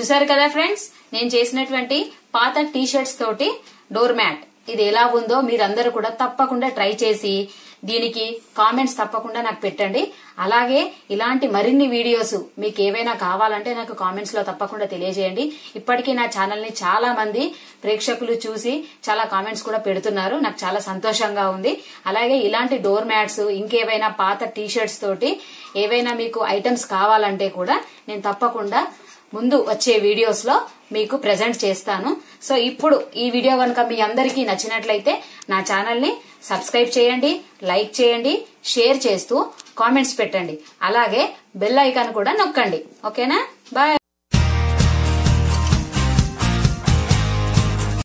చూసారు కదా ఫ్రెండ్స్ నేను చేసినటువంటి పాత టీ షర్ట్స్ తోటి డోర్ మ్యాట్ ఇది ఎలా ఉందో మీరందరూ కూడా తప్పకుండా ట్రై చేసి దీనికి కామెంట్స్ తప్పకుండా నాకు పెట్టండి అలాగే ఇలాంటి మరిన్ని వీడియోస్ మీకు ఏవైనా కావాలంటే నాకు కామెంట్స్ లో తప్పకుండా తెలియజేయండి ఇప్పటికీ నా ఛానల్ ని చాలా మంది ప్రేక్షకులు చూసి చాలా కామెంట్స్ కూడా పెడుతున్నారు నాకు చాలా సంతోషంగా ఉంది అలాగే ఇలాంటి డోర్ మ్యాట్స్ ఇంకేవైనా పాత టీ షర్ట్స్ తోటి ఏవైనా మీకు ఐటమ్స్ కావాలంటే కూడా నేను తప్పకుండా ముందు వచ్చే వీడియోస్ లో మీకు ప్రెజెంట్ చేస్తాను సో ఇప్పుడు ఈ వీడియో కనుక మీ అందరికీ నచ్చినట్లయితే నా ఛానల్ ని సబ్స్క్రైబ్ చేయండి లైక్ చేయండి షేర్ చేస్తూ కామెంట్స్ పెట్టండి అలాగే బెల్ ఐకాన్ కూడా నొక్కండి ఓకేనా బాయ్